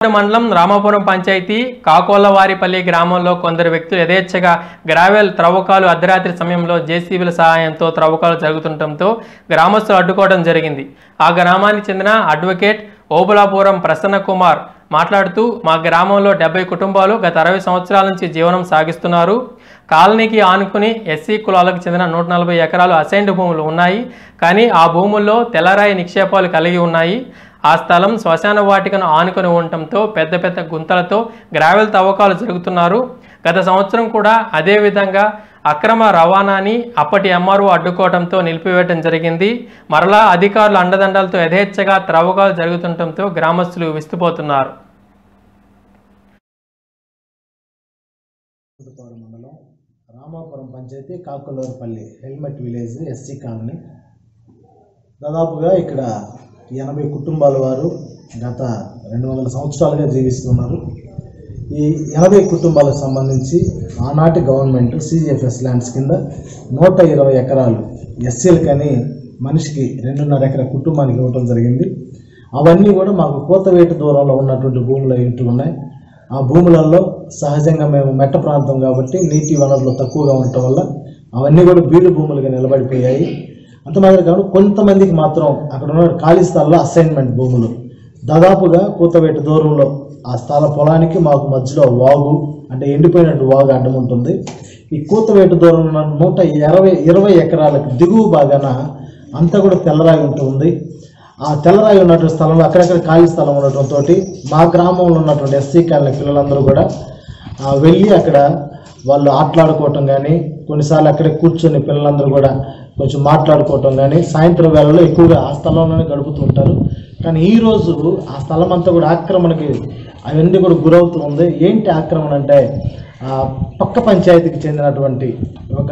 మండలం రామాపురం పంచాయతీ కాకోలవారిపల్లి గ్రామంలో కొందరు వ్యక్తులు యథేచ్ఛగా గ్రావెల్ త్రవ్వకాలు అర్ధరాత్రి సమయంలో జేసీబీల సహాయంతో త్రవ్వకాలు జరుగుతుండటంతో గ్రామస్తులు అడ్డుకోవడం జరిగింది ఆ గ్రామానికి చెందిన అడ్వకేట్ ఓబులాపురం ప్రసన్న కుమార్ మాట్లాడుతూ మా గ్రామంలో డెబ్బై కుటుంబాలు గత అరవై సంవత్సరాల నుంచి జీవనం సాగిస్తున్నారు కాలనీకి ఆనుకుని ఎస్సీ కులాలకు చెందిన నూట నలభై ఎకరాలు అసైన్డ్ భూములు ఉన్నాయి కానీ ఆ భూముల్లో తెల్లరాయి నిక్షేపాలు కలిగి ఉన్నాయి ఆ స్థలం శ్మశాన వాటికను ఆనుకొని ఉండటంతో పెద్ద పెద్ద గుంతలతో గ్రావెల్ తవ్వకాలు జరుగుతున్నారు గత సంవత్సరం కూడా అదే విధంగా అక్రమ రవాణాని అప్పటి ఎంఆర్ఓ అడ్డుకోవడంతో నిలిపివేయడం జరిగింది మరలా అధికారుల అండదండలతో యథేచ్ఛగా త్రవ్వకాలు జరుగుతుండటంతో గ్రామస్తులు విస్తుపోతున్నారు కోటపాడు మండలం Ramapuram panchayat Kakulurupalli helmet village SC colony దాదాపుగా ఇక్కడ ఎనభై కుటుంబాల వారు గత రెండు వందల సంవత్సరాలుగా జీవిస్తున్నారు ఈ ఎనభై కుటుంబాలకు సంబంధించి ఆనాటి గవర్నమెంట్ సిజిఎఫ్ఎస్ ల్యాండ్స్ కింద నూట ఇరవై ఎకరాలు ఎస్సీలకని మనిషికి రెండున్నర ఎకర కుటుంబానికి ఇవ్వడం జరిగింది అవన్నీ కూడా మాకు కోతవేటు దూరంలో ఉన్నటువంటి భూములు ఇంటి ఉన్నాయి ఆ భూములలో సహజంగా మేము మెట్ట ప్రాంతం కాబట్టి నీటి వనరులు తక్కువగా ఉండటం వల్ల అవన్నీ కూడా బీడు భూములుగా నిలబడిపోయాయి అంత మాత్రం కాదు కొంతమందికి మాత్రం అక్కడ ఉన్న ఖాళీ స్థలాల్లో అసైన్మెంట్ భూములు దాదాపుగా కూతవేటి దూరంలో ఆ స్థల పొలానికి మాకు మధ్యలో వాగు అంటే ఎండిపోయినట్టు వాగు అడ్డం ఉంటుంది ఈ కూతవేటు దూరంలో ఉన్న నూట ఇరవై ఇరవై ఎకరాలకు దిగువ భాగాన అంతా కూడా తెల్లరాయి ఉంటుంది ఆ తెల్లరాయి ఉన్నటువంటి స్థలంలో అక్కడక్కడ ఖాళీ స్థలం ఉండటంతో మా గ్రామంలో ఉన్నటువంటి ఎస్సీ కాలనీ పిల్లలందరూ కూడా ఆ, వెళ్ళి అక్కడ వాళ్ళు ఆటలాడుకోవటం కానీ కొన్నిసార్లు అక్కడే కూర్చొని పిల్లలందరూ కూడా కొంచెం మాట్లాడుకోవటం కానీ సాయంత్రం వేళలో ఎక్కువగా ఆ స్థలంలోనే గడుపుతూ ఉంటారు కానీ ఈ రోజు ఆ స్థలం అంతా కూడా ఆక్రమణకి అవన్నీ కూడా గురవుతూ ఉంది ఏంటి ఆక్రమణ అంటే ఆ, పక్క పంచాయతీకి చెందినటువంటి ఒక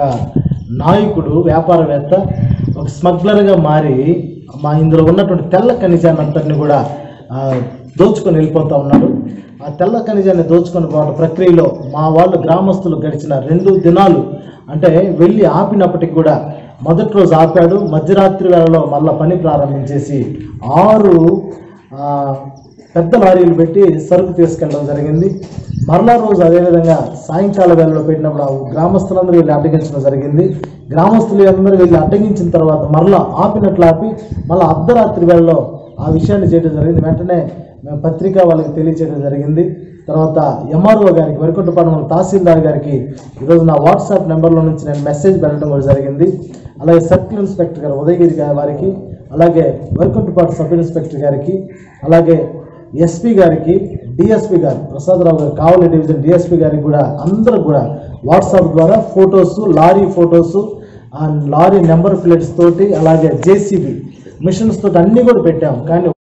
నాయకుడు వ్యాపారవేత్త ఒక స్మగ్లర్గా మారి మా ఇందులో ఉన్నటువంటి తెల్ల ఖనిజాన్ని అంతటిని కూడా ఆ, దోచుకొని వెళ్ళిపోతా ఉన్నాడు ఆ తెల్ల ఖనిజాన్ని దోచుకొని పోవడం ప్రక్రియలో మా వాళ్ళు గ్రామస్తులు గడిచిన రెండు దినాలు అంటే వెళ్ళి ఆపినప్పటికి కూడా మొదటి రోజు ఆపాడు మధ్యరాత్రి వేళలో మళ్ళా పని ప్రారంభించేసి ఆరు ఆ, పెద్ద లారీలు పెట్టి సరుకు తీసుకెళ్ళడం జరిగింది మరలా రోజు అదేవిధంగా సాయంకాల వేళలో పెట్టినప్పుడు ఆ గ్రామస్తులందరూ వెళ్ళి అడ్డగించడం జరిగింది గ్రామస్తులు అందరూ వెళ్ళి అడ్డగించిన తర్వాత మరలా ఆపినట్లు ఆపి మళ్ళీ అర్ధరాత్రి వేళలో ఆ విషయాన్ని చేయడం జరిగింది వెంటనే మేము పత్రిక వాళ్ళకి తెలియచేయడం జరిగింది తర్వాత ఎంఆర్ఓ గారికి వరికొట్టపాడు తహసీల్దార్ గారికి ఈరోజు నా వాట్సాప్ నెంబర్లో నుంచి నేను మెసేజ్ పెట్టడం కూడా జరిగింది అలాగే సర్కిల్ ఇన్స్పెక్టర్ గారు ఉదయగిరి గారి వారికి అలాగే వరికొట్టపాటు సబ్ ఇన్స్పెక్టర్ గారికి అలాగే ఎస్పీ గారికి డిఎస్పీ గారు ప్రసాదరావు గారు కావలి డివిజన్ డిఎస్పీ గారికి కూడా అందరూ కూడా వాట్సాప్ ద్వారా ఫొటోస్ లారీ ఫొటోస్ ఆ లారీ నెంబర్ ప్లేట్స్ తోటి అలాగే జేసీబీ మిషన్స్ తోటి అన్నీ కూడా పెట్టాం కానీ